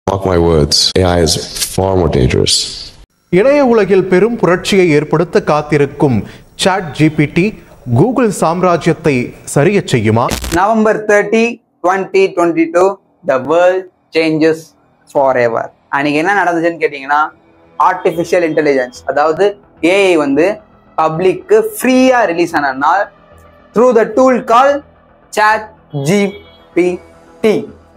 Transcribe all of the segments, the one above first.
Mark my words, AI is far more dangerous. இணைய உலகில் பெரும் புரட்சியை ஏற்படுத்த காத்திருக்கும் சாட் ஜிபிடி கூகுள் சாம்ராஜ்யத்தை சரியச் செய்யுமா November thirty twenty twenty two the world changes forever அன்னைக்கு என்ன நடந்துச்சுன்னு கேட்டிங்கன்னா ஆர்டிஃபிஷியல் இன்டெலிஜென்ஸ் அதாவது ஏஐ வந்து பப்ளிக்கு ஃப்ரீயாக ரிலீஸ் ஆன நாள் through the tool call chat GPT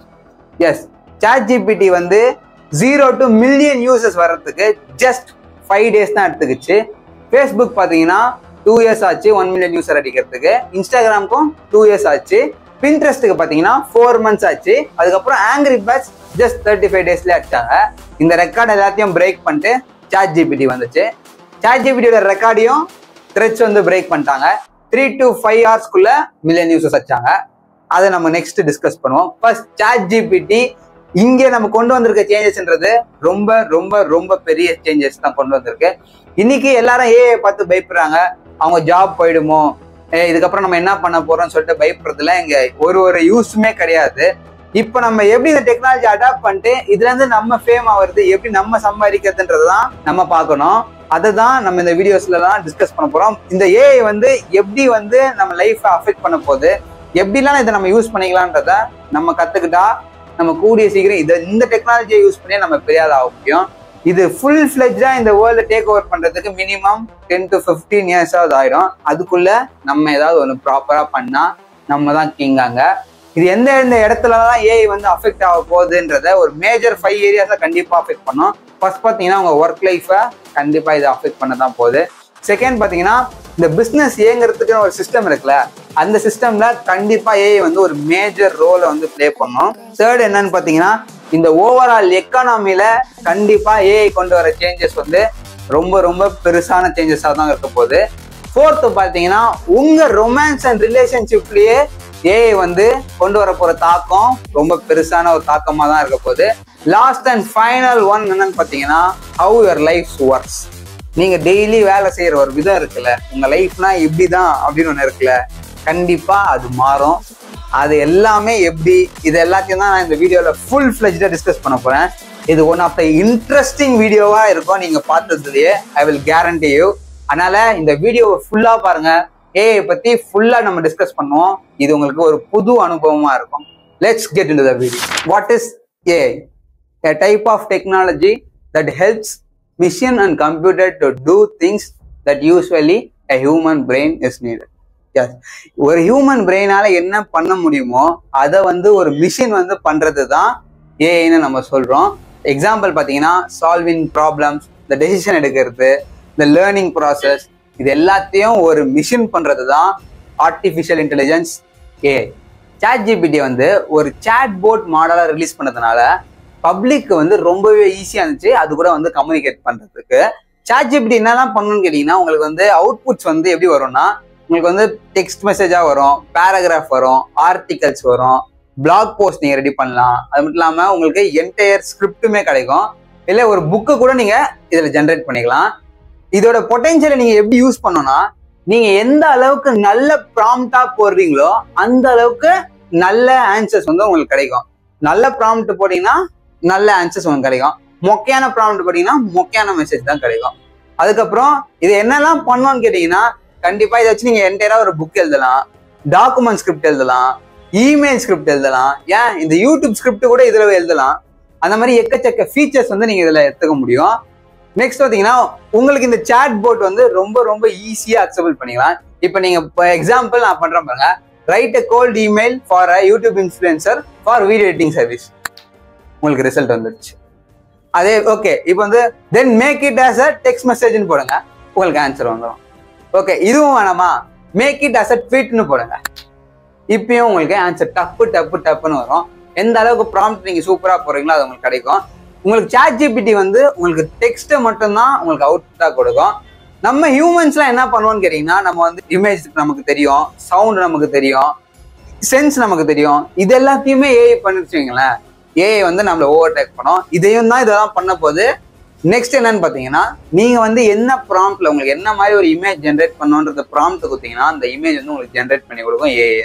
yes chat GPT வந்து ஜீரோ டு மில்லியன் யூசர்ஸ் வர்றதுக்கு ஜஸ்ட் ஃபைவ் டேஸ் தான் எடுத்துக்கிச்சு ஃபேஸ்புக் பார்த்தீங்கன்னா டூ இயர்ஸ் ஆச்சு ஒன் மில்லியன் யூசர் அடிக்கிறதுக்கு இன்ஸ்டாகிராமுக்கும் டூ இயர்ஸ் ஆச்சு பின்ட்ரெஸ்ட்டுக்கு பார்த்தீங்கன்னா ஃபோர் மந்த்ஸ் ஆச்சு அதுக்கப்புறம் Angry Birds just thirty five டேஸ்லேயே அடிச்சாங்க இந்த ரெக்கார்ட் எல்லாத்தையும் பிரேக் பண்ணிட்டு சாட் ஜிபிடி வந்துச்சு சாட் ஜிபிடியோட ரெக்கார்டையும் த்ரெட்ஸ் வந்து பிரேக் பண்ணிட்டாங்க த்ரீ டு ஃபைவ் ஹவர்ஸ்க்குள்ள மில்லியன் யூசர்ஸ் வச்சாங்க அதை நம்ம நெக்ஸ்ட் டிஸ்கஸ் பண்ணுவோம் ஃபர்ஸ்ட் சாட் ஜிபிடி இங்கே நம்ம கொண்டு வந்திருக்க சேஞ்சஸ்ன்றது ரொம்ப ரொம்ப ரொம்ப பெரிய சேஞ்சஸ் தான் கொண்டு வந்திருக்கு இன்னைக்கு எல்லாரும் ஏஐ பார்த்து பயப்படுறாங்க அவங்க ஜாப் போயிடுமோ ஏ இதுக்கப்புறம் நம்ம என்ன பண்ண போறோம்னு சொல்லிட்டு பயப்படுறதுல இங்க ஒரு ஒரு யூஸுமே கிடையாது இப்போ நம்ம எப்படி இந்த டெக்னாலஜி அடாப்ட் பண்ணிட்டு இதுல இருந்து நம்ம ஃபேம் ஆகுறது எப்படி நம்ம சம்பாதிக்கிறதுன்றது தான் நம்ம பார்க்கணும் அதை தான் நம்ம இந்த வீடியோஸ்ல தான் டிஸ்கஸ் பண்ண போறோம் இந்த ஏஐ வந்து எப்படி வந்து நம்ம லைஃப்பை அஃபெக்ட் பண்ண போகுது எப்படிலாம் இதை நம்ம யூஸ் பண்ணிக்கலான்றத நம்ம கத்துக்கிட்டா நம்ம கூடிய சீக்கிரம் இதை இந்த டெக்னாலஜியை யூஸ் பண்ணி நம்ம பெரிய ஆள் ஆக முடியும் இது ஃபுல் ஃபிளெஜ்டா இந்த வேர்ல்டு டேக் ஓவர் பண்றதுக்கு மினிமம் டென் டு ஃபிஃப்டீன் இயர்ஸாவது ஆயிடும் அதுக்குள்ள நம்ம ஏதாவது ஒன்று ப்ராப்பரா பண்ணா நம்ம தான் கிங்காங்க இது எந்த எந்த இடத்துல தான் ஏஐ வந்து அஃபெக்ட் ஆக போகுதுன்றத ஒரு மேஜர் ஃபைவ் ஏரியாஸை கண்டிப்பாக அஃபெக்ட் பண்ணும் ஃபர்ஸ்ட் பார்த்தீங்கன்னா உங்க ஒர்க் லைஃபை கண்டிப்பாக இது அஃபெக்ட் பண்ண தான் போகுது செகண்ட் பார்த்தீங்கன்னா இந்த பிஸ்னஸ் இயங்குறதுக்குன்னு ஒரு சிஸ்டம் இருக்குல்ல அந்த சிஸ்டம்ல கண்டிப்பா ஏஐ வந்து ஒரு மேஜர் ரோலை வந்து ப்ளே பண்ணும் தேர்ட் என்னன்னு பார்த்தீங்கன்னா இந்த ஓவரால் எக்கானமில கண்டிப்பா ஏஐ கொண்டு வர சேஞ்சஸ் வந்து ரொம்ப ரொம்ப பெருசான சேஞ்சஸாக தான் இருக்க போகுது ஃபோர்த்து பார்த்தீங்கன்னா உங்க ரொமான்ஸ் அண்ட் ரிலேஷன்ஷிப்லயே ஏஐ வந்து கொண்டு வர போற தாக்கம் ரொம்ப பெருசான ஒரு தாக்கமாக தான் இருக்க போகுது லாஸ்ட் அண்ட் ஃபைனல் ஒன் என்னன்னு பார்த்தீங்கன்னா ஹவு யுவர் லைஃப் ஒர்க்ஸ் நீங்க டெய்லி வேலை செய்யற ஒரு விதம் இருக்குல்ல உங்க லைஃப்னா இப்படிதான் அப்படின்னு ஒண்ணு இருக்குல்ல கண்டிப்பா அது மாறும் அது எல்லாமே எப்படி இது எல்லாத்தையும் தான் நான் இந்த வீடியோல ஃபுல் ஃபிளஜ்டா டிஸ்கஸ் பண்ண போறேன் இது ஒன் ஆஃப் த இன்ட்ரெஸ்டிங் வீடியோவா இருக்கும் நீங்க பார்த்ததுலயே ஐ வில் கேரண்டி யூ அதனால இந்த வீடியோவை ஃபுல்லா பாருங்க ஏஐ பத்தி ஃபுல்லா நம்ம டிஸ்கஸ் பண்ணுவோம் இது உங்களுக்கு ஒரு புது அனுபவமா இருக்கும் let's get in the video what is AI a type of technology that helps machine and computer to do things that usually a human brain is needed Yes. ஒரு ஹியூமன் பிரெயினால என்ன பண்ண முடியுமோ அதை வந்து ஒரு மிஷின் வந்து பண்றது தான் ஏஐன்னு நம்ம சொல்றோம் எக்ஸாம்பிள் பார்த்தீங்கன்னா சால்விங் ப்ராப்ளம்ஸ் இந்த டெசிஷன் எடுக்கிறது இந்த லேர்னிங் ப்ராசஸ் இது எல்லாத்தையும் ஒரு மிஷின் பண்றது தான் artificial intelligence AI chat GPT வந்து ஒரு சாட் போர்ட் மாடலாக ரிலீஸ் பண்ணதுனால பப்ளிக் வந்து ரொம்பவே ஈஸியாக இருந்துச்சு அது கூட வந்து கம்யூனிகேட் பண்ணுறதுக்கு சாட் ஜிபிடி என்னெல்லாம் பண்ணணும்னு கேட்டிங்கன்னா உங்களுக்கு வந்து அவுட்புட்ஸ் வந்து எப்படி வரும்னா உங்களுக்கு வந்து டெக்ஸ்ட் மெசேஜாக வரும் பேராகிராஃப் வரும் ஆர்டிகல்ஸ் வரும் பிளாக் போஸ்ட் நீங்கள் ரெடி பண்ணலாம் அது மட்டும் இல்லாமல் உங்களுக்கு என்டையர் ஸ்கிரிப்ட்டுமே கிடைக்கும் இல்லை ஒரு புக்கு கூட நீங்கள் இதில் ஜென்ரேட் பண்ணிக்கலாம் இதோட பொட்டென்ஷியலை நீங்கள் எப்படி யூஸ் பண்ணணும்னா நீங்கள் எந்த அளவுக்கு நல்ல ப்ராம்ப்டாக போடுறீங்களோ அந்த அளவுக்கு நல்ல ஆன்சர்ஸ் வந்து உங்களுக்கு கிடைக்கும் நல்ல ப்ராம்ப்ட் போட்டீங்கன்னா நல்ல ஆன்சர்ஸ் உங்களுக்கு கிடைக்கும் மொக்கையான ப்ராம்ப்ட் போட்டீங்கன்னா மொக்கையான மெசேஜ் தான் கிடைக்கும் அதுக்கப்புறம் இது என்னெல்லாம் பண்ணோம்னு கேட்டீங்கன்னா கண்டிப்பா இதை வச்சு நீங்க என்டையரா ஒரு புக் எழுதலாம் டாக்குமெண்ட் ஸ்கிரிப்ட் எழுதலாம் இமெயில் ஸ்கிரிப்ட் எழுதலாம் ஏன் இந்த யூடியூப் ஸ்கிரிப்ட் கூட இதுல எழுதலாம் அந்த மாதிரி எக்கச்சக்க ஃபீச்சர்ஸ் வந்து நீங்க இதுல எடுத்துக்க முடியும் நெக்ஸ்ட் பார்த்தீங்கன்னா உங்களுக்கு இந்த சாட் போர்ட் வந்து ரொம்ப ரொம்ப ஈஸியா அக்செப்ட் பண்ணிக்கலாம் இப்போ நீங்க இப்போ எக்ஸாம்பிள் நான் பண்றேன் பாருங்க write a cold email for a YouTube influencer for video editing service உங்களுக்கு ரிசல்ட் வந்துடுச்சு அதே ஓகே இப்போ வந்து then make it as a text மெசேஜ்னு போடுங்க உங்களுக்கு ஆன்சர் வந்துடும் ஓகே இதுவும் வேணாமா மேக் இட் அஸ் அ ட்வீட்னு போடுங்க இப்பயும் உங்களுக்கு ஆன்சர் டப்பு டப்பு டப்புன்னு வரும் எந்த அளவுக்கு ப்ராம்ப்ட் நீங்க சூப்பரா போறீங்களோ அது உங்களுக்கு கிடைக்கும் உங்களுக்கு சாட் ஜிபிடி வந்து உங்களுக்கு டெக்ஸ்ட்டை மட்டும்தான் உங்களுக்கு அவுட்புட்டா கொடுக்கும் நம்ம ஹியூமன்ஸ்லாம் என்ன பண்ணுவோம்னு கேட்டீங்கன்னா நம்ம வந்து இமேஜ் நமக்கு தெரியும் சவுண்ட் நமக்கு தெரியும் சென்ஸ் நமக்கு தெரியும் இது எல்லாத்தையுமே ஏஐ பண்ணிச்சு வைங்களேன் ஏஐ வந்து நம்மளை ஓவர் டேக் பண்ணும் இதையும் தான் இதெல்லாம் பண்ண போது நெக்ஸ்ட் என்னன்னு பார்த்தீங்கன்னா நீங்க வந்து என்ன ப்ராம்ப்ட்ல உங்களுக்கு என்ன மாதிரி ஒரு இமேஜ் ஜென்ரேட் பண்ணணுன்றத ப்ராம்ப்ட் கொடுத்தீங்கன்னா அந்த இமேஜ் வந்து உங்களுக்கு ஜென்ரேட் பண்ணி கொடுக்கும் ஏஐ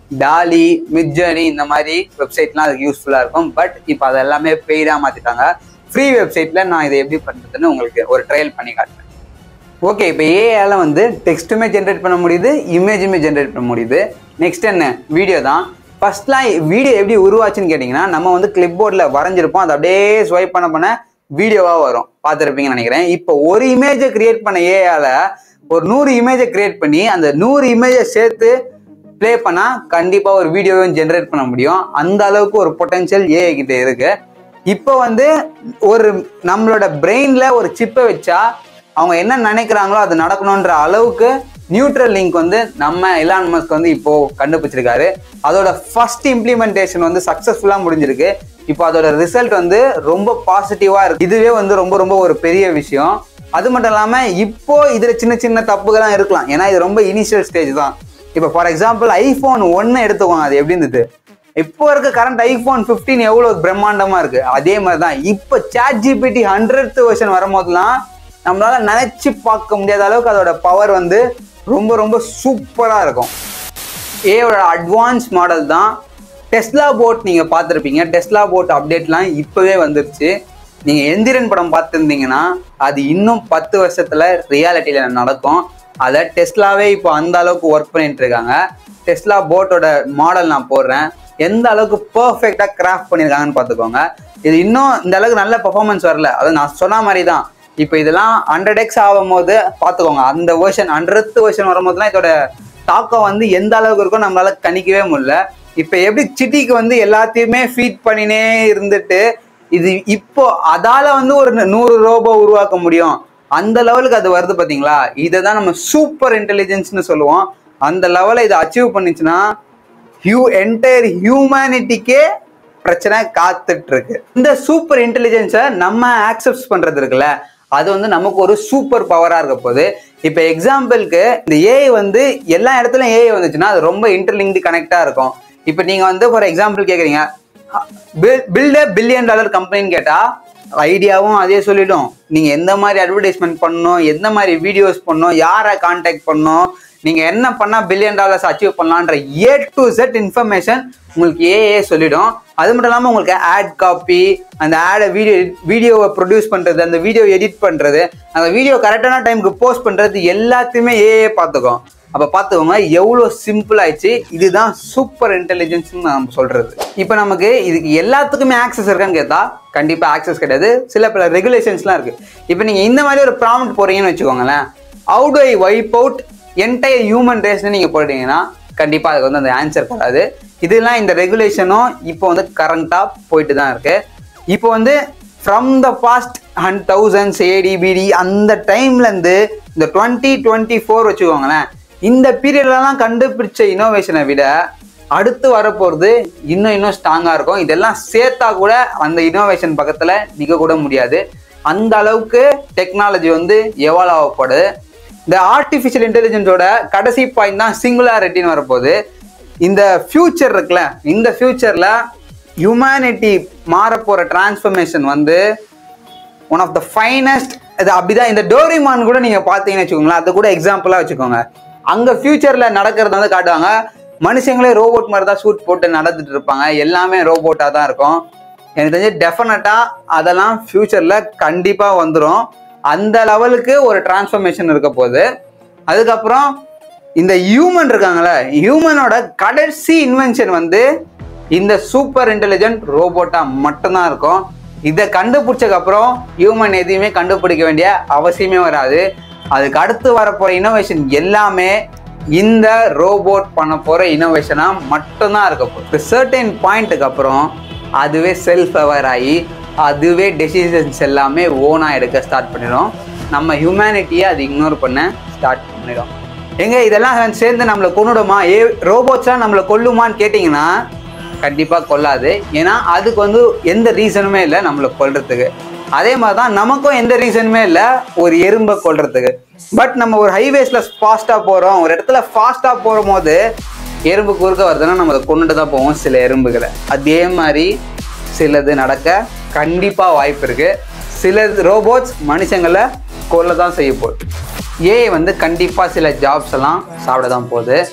டாலி மிட்ஜர்னி இந்த மாதிரி வெப்சைட்லாம் அதுக்கு யூஸ்ஃபுல்லாக இருக்கும் பட் இப்போ அது எல்லாமே பெய்டாக மாற்றிட்டாங்க ஃப்ரீ வெப்சைட்டில் நான் இதை எப்படி பண்ணுறதுன்னு உங்களுக்கு ஒரு ட்ரையல் பண்ணி காட்டுறேன் ஓகே இப்போ ஏஐல வந்து டெக்ஸ்ட்டுமே ஜென்ரேட் பண்ண முடியுது இமேஜுமே ஜென்ரேட் பண்ண முடியுது நெக்ஸ்ட் என்ன வீடியோ தான் ஃபர்ஸ்ட்லாம் வீடியோ எப்படி உருவாச்சுன்னு கேட்டிங்கன்னா நம்ம வந்து கிளிப் போர்டில் வரைஞ்சிருப்போம் அதை அப்படியே ஸ்வைப் பண்ண பண்ண வீடியோவாக வரும் பார்த்துருப்பீங்கன்னு நினைக்கிறேன் இப்போ ஒரு இமேஜை கிரியேட் பண்ண ஏஐல ஒரு நூறு இமேஜை கிரியேட் பண்ணி அந்த நூறு இமேஜை சேர்த்து ப்ளே பண்ணா கண்டிப்பா ஒரு வீடியோவையும் ஜென்ரேட் பண்ண முடியும் அந்த அளவுக்கு ஒரு பொட்டன்ஷியல் ஏஐ கிட்ட இருக்கு இப்போ வந்து ஒரு நம்மளோட பிரெயின்ல ஒரு சிப்பை வச்சா அவங்க என்ன நினைக்கிறாங்களோ அது நடக்கணுன்ற அளவுக்கு நியூட்ரல் லிங்க் வந்து நம்ம எலான் மஸ்க் வந்து இப்போ கண்டுபிடிச்சிருக்காரு அதோட ஃபர்ஸ்ட் இம்ப்ளிமெண்டேஷன் வந்து சக்சஸ்ஃபுல்லா முடிஞ்சிருக்கு இப்போ அதோட ரிசல்ட் வந்து ரொம்ப பாசிட்டிவா இருக்கு இதுவே வந்து ரொம்ப ரொம்ப ஒரு பெரிய விஷயம் அது மட்டும் இல்லாம இப்போ இதுல சின்ன சின்ன தப்புகள்லாம் இருக்கலாம் ஏன்னா இது ரொம்ப இனிஷியல் ஸ்டேஜ் தான் இப்போ ஃபார் எக்ஸாம்பிள் ஐஃபோன் ஒன்னு எடுத்துக்கோங்க அது எப்படி இருந்தது இப்போ இருக்க கரண்ட் ஐஃபோன் 15 எவ்வளவு பிரம்மாண்டமா இருக்கு அதே மாதிரி தான் இப்போ சாட் ஜிபிடி ஹண்ட்ரட் வெர்ஷன் வரும்போதெல்லாம் நம்மளால நினைச்சு பார்க்க முடியாத அளவுக்கு அதோட பவர் வந்து ரொம்ப ரொம்ப சூப்பரா இருக்கும் ஏயோட அட்வான்ஸ் மாடல் தான் டெஸ்லா போட் நீங்க பார்த்துருப்பீங்க டெஸ்லா போட் அப்டேட்லாம் இப்பவே வந்துருச்சு நீங்க எந்திரன் படம் பார்த்துருந்தீங்கன்னா அது இன்னும் பத்து வருஷத்துல ரியாலிட்டியில நடக்கும் அதை டெஸ்லாவே இப்போ அந்த அளவுக்கு ஒர்க் பண்ணிட்டு இருக்காங்க டெஸ்லா போட்டோட மாடல் நான் போடுறேன் எந்த அளவுக்கு பர்ஃபெக்டா கிராஃப்ட் பண்ணியிருக்காங்கன்னு பார்த்துக்கோங்க இது இன்னும் இந்த அளவுக்கு நல்ல பெர்ஃபார்மன்ஸ் வரல அது நான் சொன்ன மாதிரி தான் இப்போ இதெல்லாம் ஹண்ட்ரட் எக்ஸ் ஆகும் போது பார்த்துக்கோங்க அந்த வெர்ஷன் ஹண்ட்ரட் வெர்ஷன் வரும்போதுலாம் இதோட தாக்கம் வந்து எந்த அளவுக்கு இருக்கோ நம்மளால கணிக்கவே முடியல இப்போ எப்படி சிட்டிக்கு வந்து எல்லாத்தையுமே ஃபீட் பண்ணினே இருந்துட்டு இது இப்போ அதால வந்து ஒரு நூறு ரோபோ உருவாக்க முடியும் அந்த லெவலுக்கு அது வருது பாத்தீங்களா இதை தான் நம்ம சூப்பர் இன்டெலிஜென்ஸ்னு சொல்லுவோம் அந்த லெவலை இதை அச்சீவ் பண்ணிச்சுன்னா ஹியூ என்டையர் ஹியூமனிட்டிக்கே பிரச்சனை காத்துட்டு இருக்கு இந்த சூப்பர் இன்டெலிஜென்ஸை நம்ம ஆக்செப்ட் பண்றது இருக்குல்ல அது வந்து நமக்கு ஒரு சூப்பர் பவரா இருக்க போகுது இப்போ எக்ஸாம்பிளுக்கு இந்த ஏஐ வந்து எல்லா இடத்துலயும் ஏஐ வந்துச்சுன்னா அது ரொம்ப இன்டர்லிங்க்டு கனெக்டா இருக்கும் இப்போ நீங்க வந்து ஃபார் எக்ஸாம்பிள் கேக்குறீங்க பில்ட் பில்லியன் டாலர் கம்பெனின்னு கேட்டா ஐடியாவும் அதே சொல்லிடும் நீங்க எந்த மாதிரி அட்வர்டைஸ்மெண்ட் பண்ணணும் எந்த மாதிரி வீடியோஸ் பண்ணணும் யாரை கான்டாக்ட் பண்ணணும் நீங்க என்ன பண்ணா பில்லியன் டாலர்ஸ் அச்சீவ் பண்ணலான்ற ஏ டு செட் இன்ஃபர்மேஷன் உங்களுக்கு ஏஏ சொல்லிடும் அது மட்டும் இல்லாமல் உங்களுக்கு ஆட் காப்பி அந்த ஆடை வீடியோ வீடியோவை ப்ரொடியூஸ் பண்ணுறது அந்த வீடியோ எடிட் பண்ணுறது அந்த வீடியோ கரெக்டான டைமுக்கு போஸ்ட் பண்ணுறது எல்லாத்தையுமே ஏஏ பார்த்துக்கும் அப்போ பார்த்துக்கோங்க எவ்வளோ சிம்பிள் ஆயிடுச்சு இதுதான் சூப்பர் இன்டெலிஜென்ஸ்னு நம்ம சொல்கிறது இப்போ நமக்கு இதுக்கு எல்லாத்துக்குமே ஆக்சஸ் இருக்கான்னு கேட்டால் கண்டிப்பாக ஆக்சஸ் கிடையாது சில பல ரெகுலேஷன்ஸ்லாம் இருக்குது இப்போ நீங்கள் இந்த மாதிரி ஒரு ப்ராம்ப்ட் போகிறீங்கன்னு வச்சுக்கோங்களேன் how do I wipe out entire human ரேஸ்னு நீங்கள் போட்டீங்கன்னா கண்டிப்பாக அதுக்கு வந்து அந்த ஆன்சர் வராது இதெல்லாம் இந்த ரெகுலேஷனும் இப்போ வந்து கரண்ட்டாக போயிட்டு தான் இருக்கு இப்போ வந்து from the past hundred thousands ஏடிபிடி அந்த டைம்லேருந்து இந்த டுவெண்ட்டி டுவெண்ட்டி ஃபோர் வச்சுக்கோங்களேன் இந்த பீரியட்லலாம் கண்டுபிடிச்ச இனோவேஷனை விட அடுத்து வரப்போகிறது இன்னும் இன்னும் ஸ்ட்ராங்காக இருக்கும் இதெல்லாம் சேர்த்தா கூட அந்த இனோவேஷன் பக்கத்தில் நிற்க கூட முடியாது அந்த அளவுக்கு டெக்னாலஜி வந்து எவால்வ் ஆகப்படுது இந்த ஆர்டிஃபிஷியல் இன்டெலிஜென்ஸோட கடைசி பாயிண்ட் தான் சிங்குலாரிட்டின்னு வரப்போகுது இந்த ஃபியூச்சர் இருக்குல்ல இந்த ஃபியூச்சரில் ஹியூமனிட்டி மாறப்போகிற டிரான்ஸ்ஃபர்மேஷன் வந்து ஒன் ஆஃப் த ஃபைனஸ்ட் இது அப்படிதான் இந்த டோரிமான் கூட நீங்க பாத்தீங்கன்னு வச்சுக்கோங்களேன் அது கூட எக்ஸாம்பிளா வச்சுக்கோங்க அங்க ஃபியூச்சர்ல நடக்கிறத வந்து காட்டுவாங்க மனுஷங்களே ரோபோட் மாதிரி தான் சூட் போட்டு நடந்துட்டு இருப்பாங்க எல்லாமே ரோபோட்டா தான் இருக்கும் எனக்கு தெரிஞ்சு டெஃபினட்டா அதெல்லாம் ஃபியூச்சர்ல கண்டிப்பா வந்துடும் அந்த லெவலுக்கு ஒரு டிரான்ஸ்ஃபர்மேஷன் இருக்க போகுது அதுக்கப்புறம் இந்த ஹியூமன் இருக்காங்கல்ல ஹியூமனோட கடைசி இன்வென்ஷன் வந்து இந்த சூப்பர் இன்டெலிஜென்ட் ரோபோட்டா மட்டும்தான் இருக்கும் இதை கண்டுபிடிச்சதுக்கு அப்புறம் ஹியூமன் எதையுமே கண்டுபிடிக்க வேண்டிய அவசியமே வராது அதுக்கு அடுத்து வரப்போற இனோவேஷன் எல்லாமே இந்த ரோபோட் பண்ண போற இனோவேஷனா மட்டும்தான் இருக்க போகுது சர்டன் பாயிண்ட்டுக்கு அப்புறம் அதுவே செல்ஃப் அவேர் ஆகி அதுவே டெசிஷன்ஸ் எல்லாமே ஓனா எடுக்க ஸ்டார்ட் பண்ணிடும் நம்ம ஹியூமனிட்டியை அது இக்னோர் பண்ண ஸ்டார்ட் பண்ணிடும் எங்க இதெல்லாம் சேர்ந்து நம்மளை கொன்னுடுமா ஏ ரோபோட்ஸ்லாம் நம்மளை கொல்லுமான்னு கேட்டிங்கன்னா கண்டிப்பாக கொல்லாது ஏன்னா அதுக்கு வந்து எந்த ரீசனுமே இல்லை நம்மளை கொல்றதுக்கு அதே மாதிரி தான் நமக்கும் எந்த ரீசனுமே இல்லை ஒரு எறும்பை கொல்றதுக்கு பட் நம்ம ஒரு ஹைவேஸில் ஃபாஸ்ட்டாக போகிறோம் ஒரு இடத்துல ஃபாஸ்ட்டாக போகும் போது எறும்பு குறுக்க வருதுன்னா நம்ம அதை கொண்டுட்டு தான் போவோம் சில எறும்புகளை அதே மாதிரி சிலது நடக்க கண்டிப்பாக வாய்ப்பு இருக்கு சில ரோபோட்ஸ் மனுஷங்களை கொல்ல தான் செய்ய போகுது ஏஐ வந்து கண்டிப்பாக சில ஜாப்ஸ் எல்லாம் சாப்பிட தான் போகுது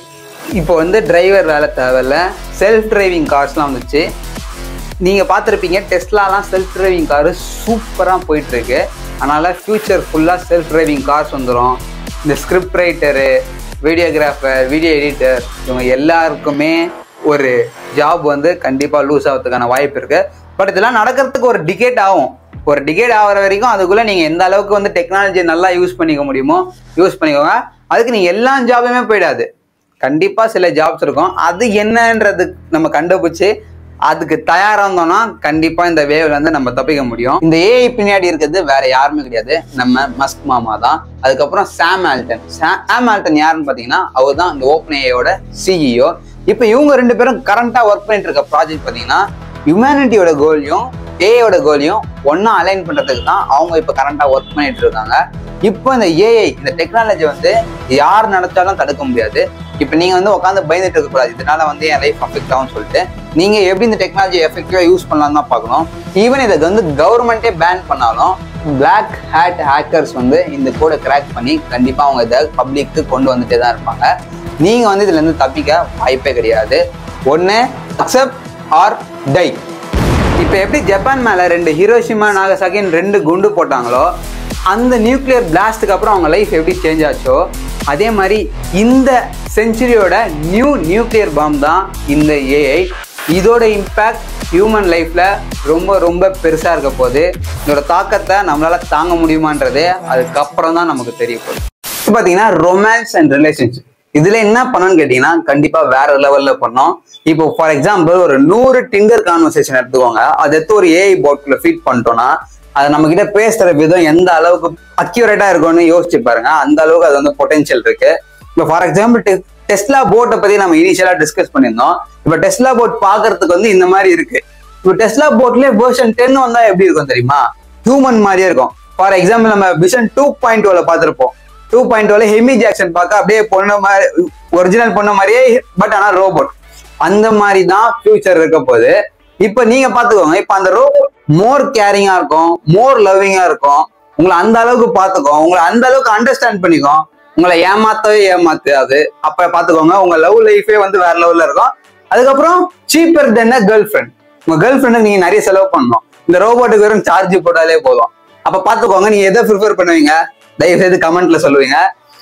இப்போ வந்து டிரைவர் வேலை தேவையில்ல செல்ஃப் டிரைவிங் கார்ஸ்லாம் வந்துச்சு நீங்கள் பார்த்துருப்பீங்க டெஸ்ட்லாலாம் செல்ஃப் டிரைவிங் காரு சூப்பராக போயிட்டுருக்கு அதனால் ஃப்யூச்சர் ஃபுல்லாக செல்ஃப் டிரைவிங் கார்ஸ் வந்துடும் இந்த script writer videographer video editor இவங்க எல்லாருக்குமே ஒரு ஜாப் வந்து கண்டிப்பாக லூஸ் ஆகிறதுக்கான வாய்ப்பு இருக்குது பட் இதெல்லாம் நடக்கிறதுக்கு ஒரு டிகேட் ஆகும் ஒரு டிகேட் ஆகிற வரைக்கும் அதுக்குள்ளே நீங்கள் எந்த அளவுக்கு வந்து டெக்னாலஜி நல்லா யூஸ் பண்ணிக்க முடியுமோ யூஸ் பண்ணிக்கோங்க அதுக்கு நீங்கள் எல்லா ஜாபுமே போயிடாது கண்டிப்பா சில ஜாப்ஸ் இருக்கும் அது என்னன்றது நம்ம கண்டுபிடிச்சு அதுக்கு தயாரா இருந்தோம்னா கண்டிப்பா இந்த வேவ்ல இருந்து நம்ம தப்பிக்க முடியும் இந்த ஏஐ பின்னாடி இருக்கிறது வேற யாருமே கிடையாது நம்ம மஸ்க் மாமா தான் அதுக்கப்புறம் சாம் ஆல்டன் சாம் ஆல்டன் யாருன்னு பாத்தீங்கன்னா அவர் தான் இந்த ஓப்பன் ஏஐயோட சிஇஓ இப்போ இவங்க ரெண்டு பேரும் கரண்டா ஒர்க் பண்ணிட்டு இருக்க ப்ராஜெக்ட் பாத்தீங்கன்னா ஹியூமனிட்டியோட கோலையும் ஏஐயோட கோலையும் ஒன்னா அலைன் பண்றதுக்கு தான் அவங்க இப்போ கரண்டா ஒர்க் பண்ணிட்டு இருக்காங்க இப்போ இந்த ஏஐ இந்த டெக்னாலஜி வந்து யார் நினைச்சாலும் தடுக்க முடியாது இப்போ நீங்க வந்து உட்காந்து பயந்துட்டு இருக்கக்கூடாது இதனால வந்து என் லைஃப் அஃபெக்ட் ஆகும்னு சொல்லிட்டு நீங்க எப்படி இந்த டெக்னாலஜி எஃபெக்டிவா யூஸ் பண்ணலாம் தான் பார்க்கணும் ஈவன் இதை வந்து கவர்மெண்ட்டே பேன் பண்ணாலும் பிளாக் ஹேட் ஹேக்கர்ஸ் வந்து இந்த கோடை கிராக் பண்ணி கண்டிப்பா அவங்க இதை பப்ளிக்கு கொண்டு வந்துட்டே தான் இருப்பாங்க நீங்க வந்து இதுல இருந்து தப்பிக்க வாய்ப்பே கிடையாது ஒன்னு அக்செப்ட் ஆர் டை இப்போ எப்படி ஜப்பான் மேலே ரெண்டு ஹீரோஷிமா நாகசாகின்னு ரெண்டு குண்டு போட்டாங்களோ அந்த நியூக்ளியர் பிளாஸ்ட்டுக்கு அப்புறம் அவங்க லைஃப் எப்படி சேஞ்ச் ஆச்சோ அதே மாதிரி இந்த செஞ்சுரியோட நியூ நியூக்ளியர் பாம் தான் இந்த ஏஐ இதோட இம்பேக்ட் ஹியூமன் லைஃப்ல ரொம்ப ரொம்ப பெருசா இருக்க போது இதோட தாக்கத்தை நம்மளால தாங்க முடியுமான்றது அதுக்கப்புறம் தான் நமக்கு தெரிய போகுது இப்போ பார்த்தீங்கன்னா ரொமான்ஸ் அண்ட் ரிலேஷன்ஷிப் இதுல என்ன பண்ணணும்னு கேட்டீங்கன்னா கண்டிப்பா வேற லெவல்ல பண்ணோம் இப்போ ஃபார் எக்ஸாம்பிள் ஒரு நூறு டிண்டர் கான்வர்சேஷன் எடுத்துக்கோங்க அதை எடுத்து ஒரு ஏஐ போட்ல ஃபீட் பண்ணிட்டோம்னா அது நம்ம கிட்ட பேசுற விதம் எந்த அளவுக்கு அக்யூரேட்டா இருக்கும்னு யோசிச்சு பாருங்க அந்த அளவுக்கு அது வந்து பொட்டன்ஷியல் இருக்கு இப்போ ஃபார் எக்ஸாம்பிள் டெஸ்லா போட்டை பத்தி நம்ம இனிஷியலா டிஸ்கஸ் பண்ணியிருந்தோம் இப்போ டெஸ்லா போட் பாக்குறதுக்கு வந்து இந்த மாதிரி இருக்கு இப்போ டெஸ்லா போட்லயே வெர்ஷன் டென் வந்தா எப்படி இருக்கும் தெரியுமா ஹியூமன் மாதிரியே இருக்கும் ஃபார் எக்ஸாம்பிள் நம்ம விஷன் டூ பாயிண்ட் டூல பார்த்துருப்போம் டூ பாயிண்ட் டூல ஹெமி ஜாக்சன் பார்க்க அப்படியே பொண்ணு மாதிரி ஒரிஜினல் பொண்ணு மாதிரியே பட் ஆனா ரோபோட் அந்த மாதிரி தான் ஃபியூச்சர் இருக்க போகுது இப்போ நீங்க பாத்துக்கோங்க இப்போ அந்த ரோபோட் மோர் கேரிங்கா இருக்கும் மோர் லவ்விங்கா இருக்கும் உங்களை அந்த அளவுக்கு பாத்துக்கும் உங்களை அந்த அளவுக்கு அண்டர்ஸ்டாண்ட் பண்ணிக்கும் உங்களை ஏமாத்தவே ஏமாத்து அது அப்ப பாத்துக்கோங்க உங்க லவ் லைஃபே வந்து வேற லெவல்ல இருக்கும் அதுக்கப்புறம் சீப்பர் தென் கேர்ள் ஃப்ரெண்ட் உங்க கேர்ள் ஃப்ரெண்டுக்கு நீங்க நிறைய செலவு பண்ணணும் இந்த ரோபோட்டுக்கு வெறும் சார்ஜ் போட்டாலே போதும் அப்ப பாத்துக்கோங்க நீங்க எதை ப்ரிஃபர் பண்ணுவீங்க தயவு செய்து கமெண்ட்ல சொல்லுவீங்க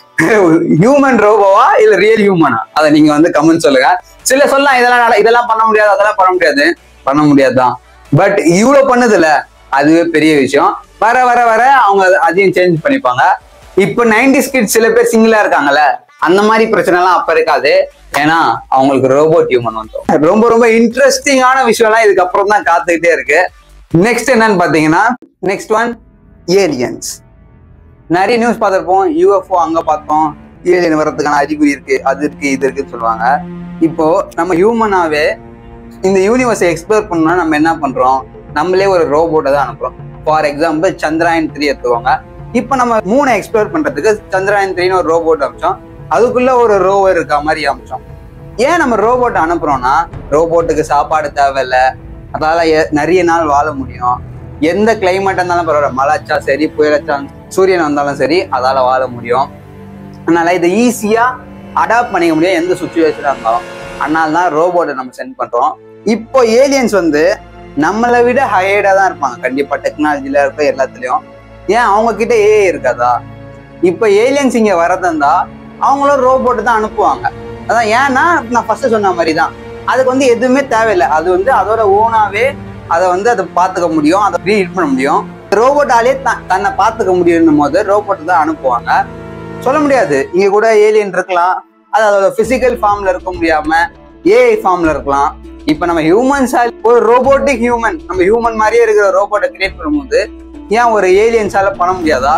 ஹியூமன் ரோபோவா இல்ல ரியல் ஹியூமனா அதை நீங்க வந்து கமெண்ட் சொல்லுங்க சில சொல்லலாம் இதெல்லாம் நட- இதெல்லாம் பண்ண முடியாது அதெல்லாம் பண்ண முடியாது பண்ண முடியாதுதான் பட் இவ்வளவு பண்ணதுல அதுவே பெரிய விஷயம் வர வர வர அவங்க அத- அதையும் சேஞ்ச் பண்ணிப்பாங்க இப்போ நைன்டி கிட்ஸ் சில பேர் சிங்கிளா இருக்காங்கல்ல அந்த மாதிரி பிரச்சனை எல்லாம் அப்ப இருக்காது ஏன்னா அவங்களுக்கு ரோபோட் ஹியூமன் வந்துடும் ரொம்ப ரொம்ப இன்ட்ரெஸ்டிங்கான விஷயம்லாம் இதுக்கப்புறம் தான் காத்துக்கிட்டே இருக்கு நெக்ஸ்ட் என்னன்னு பாத்தீங்கன்னா நெக்ஸ்ட் ஒன் ஏலியன்ஸ் நிறைய நியூஸ் பார்த்திருப்போம் யூஎஃப்ஓ அங்க பார்த்தோம் ஏலியன் வர்றதுக்கான அறிகுறி இருக்கு அது இருக்கு இது இருக்குன்னு சொல்லுவாங்க இப்போ நம்ம ஹியூமனாவே இந்த யூனிவர்ஸை எக்ஸ்ப்ளோர் பண்ணா நம்ம என்ன பண்றோம் நம்மளே ஒரு ரோபோட்டை தான் அனுப்புறோம் ஃபார் எக்ஸாம்பிள் சந்திராயன் த்ரீ எடுத்துவாங்க இப்போ நம்ம மூணை எக்ஸ்ப்ளோர் பண்றதுக்கு சந்திராயன் த்ரீன்னு ஒரு ரோபோட் அமிச்சோம் அதுக்குள்ள ஒரு ரோவர் இருக்க மாதிரி அமிச்சோம் ஏன் நம்ம ரோபோட் அனுப்புறோம்னா ரோபோட்டுக்கு சாப்பாடு தேவையில்ல அதால எ- நிறைய நாள் வாழ முடியும் எந்த கிளைமேட் இருந்தாலும் பரவாயில்ல மழைச்சா சரி புயலச்சா சூரியன் வந்தாலும் சரி அதால வாழ முடியும் அதனால இதை ஈஸியா அடாப்ட் பண்ணிக்க முடியும் எந்த சுச்சுவேஷனா இருந்தாலும் அதனால தான் ரோபோட்டை நம்ம சென்ட் பண்றோம் இப்போ ஏலியன்ஸ் வந்து நம்மளை விட ஹையர்டா தான் இருப்பாங்க கண்டிப்பா டெக்னாலஜில இருக்க எல்லாத்துலயும் ஏன் அவங்க கிட்ட ஏஐ இருக்காதா இப்போ ஏலியன்ஸ் இங்க வரதா அவங்களும் ரோபோட் தான் அனுப்புவாங்க அதான் ஏன்னா நான் ஃபர்ஸ்ட் சொன்ன மாதிரி தான் அதுக்கு வந்து எதுவுமே தேவையில்லை அது வந்து அதோட ஓனாவே அதை வந்து அதை பார்த்துக்க முடியும் அதை ரீட் பண்ண முடியும் ரோபோட்டாலே த- தன்னை பார்த்துக்க முடியும் போது ரோபோட் தான் அனுப்புவாங்க சொல்ல முடியாது இங்க கூட ஏலியன் இருக்கலாம் அது அதோட பிசிக்கல் ஃபார்ம்ல இருக்க முடியாம ஏஐ ஃபார்ம்ல இருக்கலாம் இப்ப நம்ம ஹியூமன்ஸா ஒரு ரோபோட்டிக் ஹியூமன் நம்ம ஹியூமன் மாதிரியே இருக்கிற ரோபோட்டை கிரியேட் பண்ணும்போது ஏன் ஒரு ஏலியன்ஸால பண்ண முடியாதா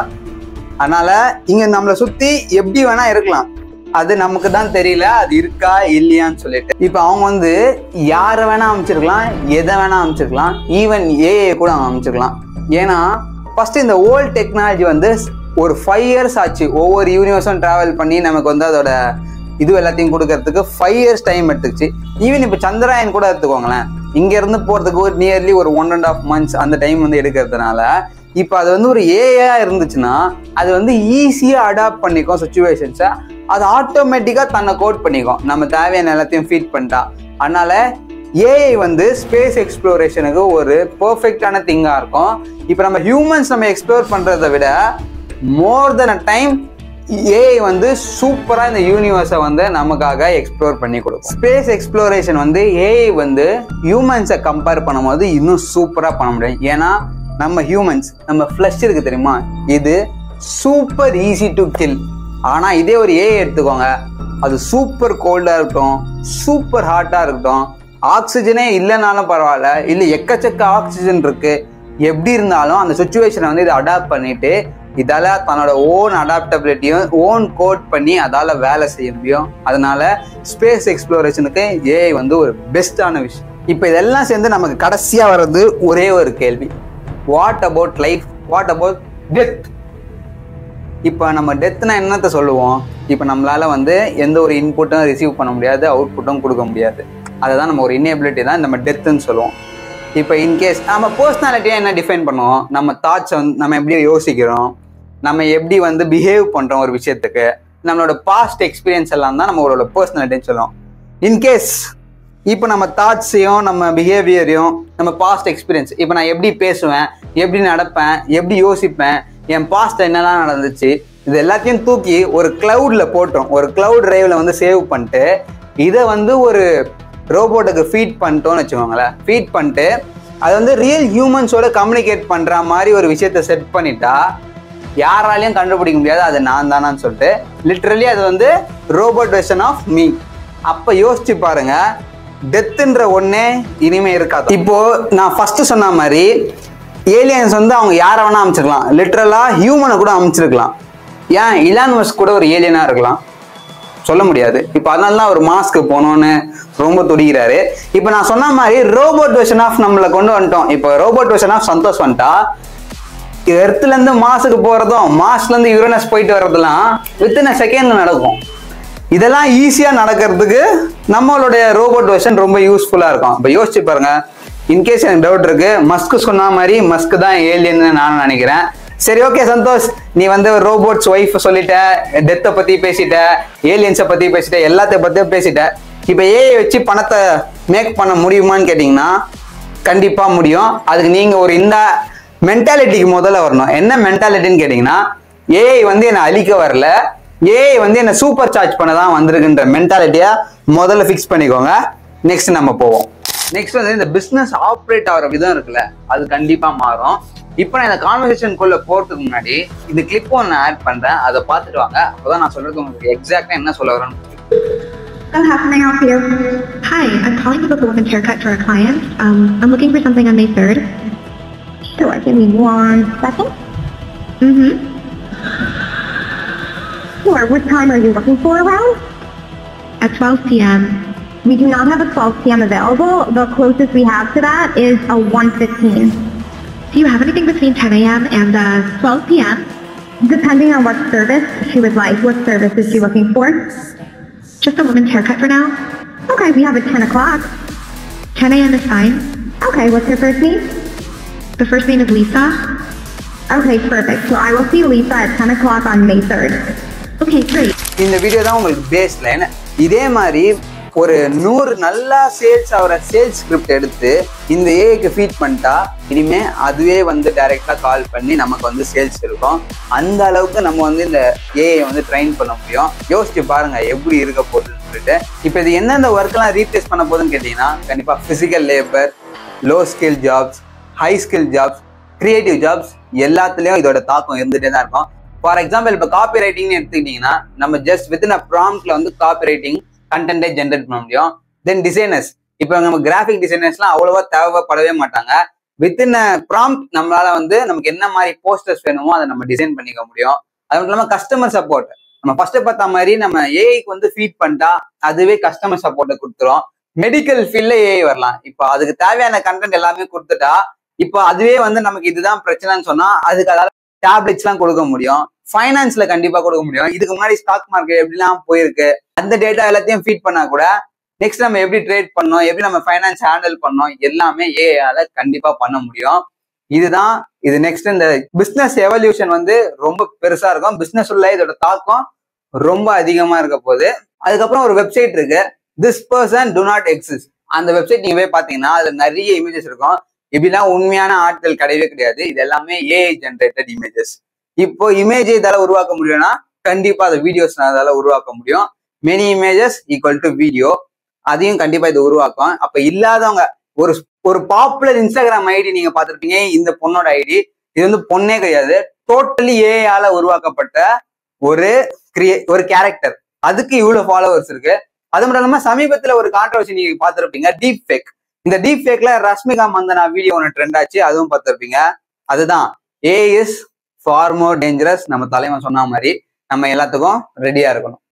அதனால இங்க நம்மளை சுத்தி எப்படி வேணா இருக்கலாம் அது நமக்கு தான் தெரியல அது இருக்கா இல்லையான்னு சொல்லிட்டு இப்ப அவங்க வந்து யாரை வேணா அமைச்சிருக்கலாம் எதை வேணா அமைச்சிருக்கலாம் ஈவன் ஏஏ கூட அவங்க அமைச்சிருக்கலாம் ஏன்னா ஃபர்ஸ்ட் இந்த ஓல்ட் டெக்னாலஜி வந்து ஒரு ஃபைவ் இயர்ஸ் ஆச்சு ஒவ்வொரு யூனிவர்ஸும் டிராவல் பண்ணி நமக்கு வந்து அதோட இது எல்லாத்தையும் கொடுக்கறதுக்கு ஃபைவ் இயர்ஸ் டைம் எடுத்துச்சு ஈவன் இப்போ சந்திராயன் கூட எடுத்துக்கோங்களேன் இங்க இருந்து போறதுக்கு ஒரு நியர்லி ஒரு ஒன் அண்ட் ஆஃப் மந்த்ஸ் அந்த டைம் வந்து எடுக்கிறதுனால இப்போ அது வந்து ஒரு ஏஐயா இருந்துச்சுன்னா அது வந்து ஈஸியாக அடாப்ட் பண்ணிக்கும் சுச்சுவேஷன்ஸை அது ஆட்டோமேட்டிக்காக தன்னை கோட் பண்ணிக்கும் நம்ம தேவையான எல்லாத்தையும் ஃபீட் பண்ணிட்டா அதனால ஏஐ வந்து ஸ்பேஸ் எக்ஸ்ப்ளோரேஷனுக்கு ஒரு பெர்ஃபெக்டான திங்காக இருக்கும் இப்போ நம்ம ஹியூமன்ஸ் நம்ம எக்ஸ்ப்ளோர் பண்ணுறதை விட மோர் தென் அ டைம் ஏஐ வந்து சூப்பரா இந்த யூனிவர்ஸை வந்து நமக்காக எக்ஸ்ப்ளோர் பண்ணி கொடுக்கும் ஸ்பேஸ் எக்ஸ்ப்ளோரேஷன் வந்து ஏஐ வந்து ஹியூமன்ஸை கம்பேர் பண்ணும்போது இன்னும் சூப்பரா பண்ண முடியும் ஏன்னா நம்ம ஹியூமன்ஸ் நம்ம ஃப்ளஷ் இருக்கு தெரியுமா இது சூப்பர் ஈஸி டு கில் ஆனா இதே ஒரு ஏஐ எடுத்துக்கோங்க அது சூப்பர் கோல்டா இருக்கட்டும் சூப்பர் ஹாட்டா இருக்கட்டும் ஆக்சிஜனே இல்லைனாலும் பரவாயில்ல இல்லை எக்கச்சக்க ஆக்சிஜன் இருக்கு எப்படி இருந்தாலும் அந்த சுச்சுவேஷனை வந்து இதை அடாப்ட் பண்ணிட்டு இதால தன்னோட ஓன் அடாப்டபிலிட்டியும் ஓன் கோட் பண்ணி அதால வேலை செய்ய முடியும் அதனால ஸ்பேஸ் எக்ஸ்ப்ளோரேஷனுக்கு ஏஐ வந்து ஒரு பெஸ்டான விஷயம் இப்போ இதெல்லாம் சேர்ந்து நமக்கு கடைசியா வர்றது ஒரே ஒரு கேள்வி what about life what about death இப்போ நம்ம டெத்னா என்னத்த சொல்லுவோம் இப்போ நம்மளால வந்து எந்த ஒரு இன்புட்டும் ரிசீவ் பண்ண முடியாது அவுட்புட்டும் கொடுக்க முடியாது அதை தான் நம்ம ஒரு இன்னேபிலிட்டி தான் நம்ம டெத்துன்னு சொல்லுவோம் இப்போ இன்கேஸ் நம்ம பர்சனாலிட்டியை என்ன டிஃபைன் பண்ணுவோம் நம்ம தாட்ஸை வந்து நம்ம எப்படி யோசிக்கிறோம் நம்ம எப்படி வந்து பிஹேவ் பண்ணுறோம் ஒரு விஷயத்துக்கு நம்மளோட பாஸ்ட் எக்ஸ்பீரியன்ஸ் எல்லாம் தான் நம்ம ஒரு பர்சனாலிட்டின்னு சொல்லுவோம் இன்கேஸ் இப்போ நம்ம தாட்ஸையும் நம்ம பிஹேவியரையும் நம்ம பாஸ்ட் எக்ஸ்பீரியன்ஸ் இப்போ நான் எப்படி பேசுவேன் எப்படி நடப்பேன் எப்படி யோசிப்பேன் என் பாஸ்ட் என்னெல்லாம் நடந்துச்சு இது எல்லாத்தையும் தூக்கி ஒரு கிளவுட்ல போட்டோம் ஒரு கிளவுட் டிரைவ்ல வந்து சேவ் பண்ணிட்டு இதை வந்து ஒரு ரோபோட்டுக்கு ஃபீட் பண்ணிட்டோம்னு வச்சுக்கோங்களேன் ஃபீட் பண்ணிட்டு அது வந்து ரியல் ஹியூமன்ஸோட கம்யூனிகேட் பண்ற மாதிரி ஒரு விஷயத்த செட் பண்ணிட்டா யாராலையும் கண்டுபிடிக்க முடியாது அது நான் தானான்னு சொல்லிட்டு லிட்ரலி அது வந்து ரோபோட் வெர்ஷன் ஆஃப் மீ அப்ப யோசிச்சு பாருங்க டெத்துன்ற ஒண்ணே இனிமே இருக்காது இப்போ நான் ஃபர்ஸ்ட் சொன்ன மாதிரி ஏலியன்ஸ் வந்து அவங்க யாரை வேணா அமைச்சிருக்கலாம் லிட்ரலா ஹியூமனை கூட அமைச்சிருக்கலாம் ஏன் இலான் மஸ்க் கூட ஒரு ஏலியனா இருக்கலாம் சொல்ல முடியாது இப்போ அதனால தான் அவர் மாஸ்க்கு போகணும்னு ரொம்ப துடிக்கிறாரு இப்போ நான் சொன்ன மாதிரி ரோபோட் வெர்ஷன் ஆஃப் நம்மளை கொண்டு வந்துட்டோம் இப்போ ரோபோட் வெர்ஷன் ஆஃப் சந்தோஷ் வந்துட்டா எர்த்துல இருந்து மாசுக்கு போறதும் மாஸ்ல இருந்து யுரனஸ் போயிட்டு வர்றதெல்லாம் வித்தின் செகண்ட்ல நடக்கும் இதெல்லாம் ஈஸியா நடக்கிறதுக்கு நம்மளுடைய ரோபோட் வெர்ஷன் ரொம்ப யூஸ்ஃபுல்லா இருக்கும் இப்போ யோசிச்சு பாருங்க இன்கேஸ் எனக்கு டவுட் இருக்கு மஸ்க் சொன்ன மாதிரி மஸ்க் தான் ஏலியன்னு நான் நினைக்கிறேன் சரி ஓகே சந்தோஷ் நீ வந்து ரோபோட்ஸ் ஒய்ஃப் சொல்லிட்ட டெத்தை பத்தி பேசிட்ட ஏலியன்ஸை பத்தி பேசிட்ட எல்லாத்தையும் பத்தியும் பேசிட்ட இப்போ ஏஐ வச்சு பணத்தை மேக் பண்ண முடியுமான்னு கேட்டிங்கன்னா கண்டிப்பா முடியும் அதுக்கு நீங்க ஒரு இந்த மென்டாலிட்டிக்கு முதல்ல வரணும் என்ன மென்டாலிட்டின்னு கேட்டிங்கன்னா ஏஐ வந்து என்னை அழிக்க வரல ஏஐ வந்து என்னை சூப்பர் சார்ஜ் பண்ண தான் வந்திருக்குன்ற மென்டாலிட்டியை முதல்ல ஃபிக்ஸ் பண்ணிக்கோங்க நெக்ஸ்ட் நம்ம போவோம் நெக்ஸ்ட் வந்து இந்த பிஸ்னஸ் ஆப்ரேட் ஆகிற விதம் இருக்குல்ல அது கண்டிப்பா மாறும் இப்போ நான் இந்த கான்வர்சேஷனுக்குள்ள போறதுக்கு முன்னாடி இந்த கிளிப் ஒன்று ஆட் பண்றேன் அதை பார்த்துட்டு வாங்க அப்பதான் நான் சொல்றது உங்களுக்கு எக்ஸாக்டா என்ன சொல்ல வரேன்னு So how can I help you? Hi, I'm calling to book a woman's haircut for a client. Um, I'm looking for something on May 3rd. Sure, give me one second. Mm-hmm. Sure, what time are you looking for around? At 12 p.m. We do not have a 12 p.m. available. The closest we have to that is a 1.15. Do you have anything between 10 a.m. and uh, 12 p.m.? Depending on what service she would like. What service is she looking for? Just a woman's haircut for now. Okay, we have at 10 o'clock. 10 a.m. is fine. Okay, what's her first name? The first name is Lisa. Okay, perfect. So I will see Lisa at 10 o'clock on May 3rd. Okay, great. இந்த video தான் உங்களுக்கு base line இதே மாதிரி ஒரு நூறு நல்லா sales ஆகிற sales script எடுத்து இந்த ஏஐக்கு ஃபீட் பண்ணிட்டா இனிமே அதுவே வந்து டைரெக்டாக கால் பண்ணி நமக்கு வந்து சேல்ஸ் இருக்கும் அந்த அளவுக்கு நம்ம வந்து இந்த ஏஐ வந்து ட்ரைன் பண்ண முடியும் யோசிச்சு பாருங்க எப்படி இருக்க போகுதுன்னு சொல்லிட்டு இப்போ இது எந்தெந்த ஒர்க்கெல்லாம் ரீப்ளேஸ் பண்ண போகுதுன்னு கேட்டிங்கன்னா கண்டிப்பாக physical labour low skill jobs high skill jobs creative jobs எல்லாத்துலேயும் இதோட தாக்கம் இருந்துகிட்டே தான் இருக்கும் ஃபார் எக்ஸாம்பிள் இப்போ காப்பி ரைட்டிங்னு எடுத்துக்கிட்டிங்கன்னா நம்ம ஜஸ்ட் வித்தின் அ ப்ராம்ப்ட்ல வந்து காப்பி ரைட்டிங் கண்டென்ட்டை ஜென்ரேட் பண்ண முடியும் தென் டிசைனர்ஸ் இப்போ நம்ம கிராஃபிக் டிசைனர்ஸ்லாம் அவ்வளோவா தேவைப்படவே மாட்டாங்க வித்தின் அ ப்ராம்ப்ட் நம்மளால வந்து நமக்கு என்ன மாதிரி போஸ்டர்ஸ் வேணுமோ அதை நம்ம டிசைன் பண்ணிக்க முடியும் அது மட்டும் இல்லாமல் கஸ்டமர் சப்போர்ட் நம்ம ஃபர்ஸ்ட் பார்த்த மாதிரி நம்ம ஏஐக்கு வந்து ஃபீட் பண்ணிட்டா அதுவே கஸ்டமர் சப்போர்ட்டை கொடுத்துரும் மெடிக்கல் ஃபீல்ட்ல ஏஐ வரலாம் இப்போ அதுக்கு தேவையான கண்டென்ட் எல்லாமே கொடுத்துட்டா இப்போ அதுவே வந்து நமக்கு இதுதான் பிரச்சனைன்னு சொன்னா அதுக்கு அதால டேப்லெட்ஸ் எல்லாம் கொடுக்க முடியும் ஃபைனான்ஸ்ல கண்டிப்பா கொடுக்க முடியும் இதுக்கு முன்னாடி ஸ்டாக் மார்க்கெட் எப்படிலாம் போயிருக்கு அந்த டேட்டா எல்லாத்தையும் ஃபீட் பண்ணா கூட நெக்ஸ்ட் நம்ம எப்படி ட்ரேட் பண்ணோம் எப்படி நம்ம ஃபைனான்ஸ் ஹேண்டில் பண்ணோம் எல்லாமே ஏஐயால கண்டிப்பா பண்ண முடியும் இதுதான் இது நெக்ஸ்ட் இந்த பிசினஸ் எவல்யூஷன் வந்து ரொம்ப பெருசா இருக்கும் பிசினஸ் உள்ள இதோட தாக்கம் ரொம்ப அதிகமா இருக்க போகுது அதுக்கப்புறம் ஒரு வெப்சைட் இருக்கு this person do not exist அந்த வெப்சைட் நீங்க போய் பாத்தீங்கன்னா அதுல நிறைய இமேஜஸ் இருக்கும் இப்படிலாம் உண்மையான ஆட்கள் கிடையவே கிடையாது இது எல்லாமே ஏஐ ஜென்ரேட்டட் இமேஜஸ் இப்போ இமேஜ் இதால உருவாக்க முடியும்னா கண்டிப்பா அந்த வீடியோஸ் அதால உருவாக்க முடியும் many images equal to video அதையும் கண்டிப்பா இது உருவாக்கும் அப்ப இல்லாதவங்க ஒரு ஒரு பாப்புலர் இன்ஸ்டாகிராம் ஐடி நீங்க பார்த்திருப்பீங்க இந்த பொண்ணோட ஐடி இது வந்து பொண்ணே கிடையாது டோட்டலி ஏஆல உருவாக்கப்பட்ட ஒரு கிரியே ஒரு கேரக்டர் அதுக்கு இவ்வளவு ஃபாலோவர்ஸ் இருக்கு அது மட்டும் இல்லாம சமீபத்துல ஒரு கான்ட்ரவர்சி நீங்க பார்த்திருப்பீங்க டீப் ஃபேக் இந்த டீப் ஃபேக்ல ரஷ்மிகா மந்தனா வீடியோ ஒன்று ட்ரெண்ட் ஆச்சு அதுவும் பார்த்திருப்பீங்க அதுதான் AI is far more dangerous நம்ம தலைவன் சொன்ன மாதிரி நம்ம எல்லாத்துக்கும் ரெடியா இருக்கணும்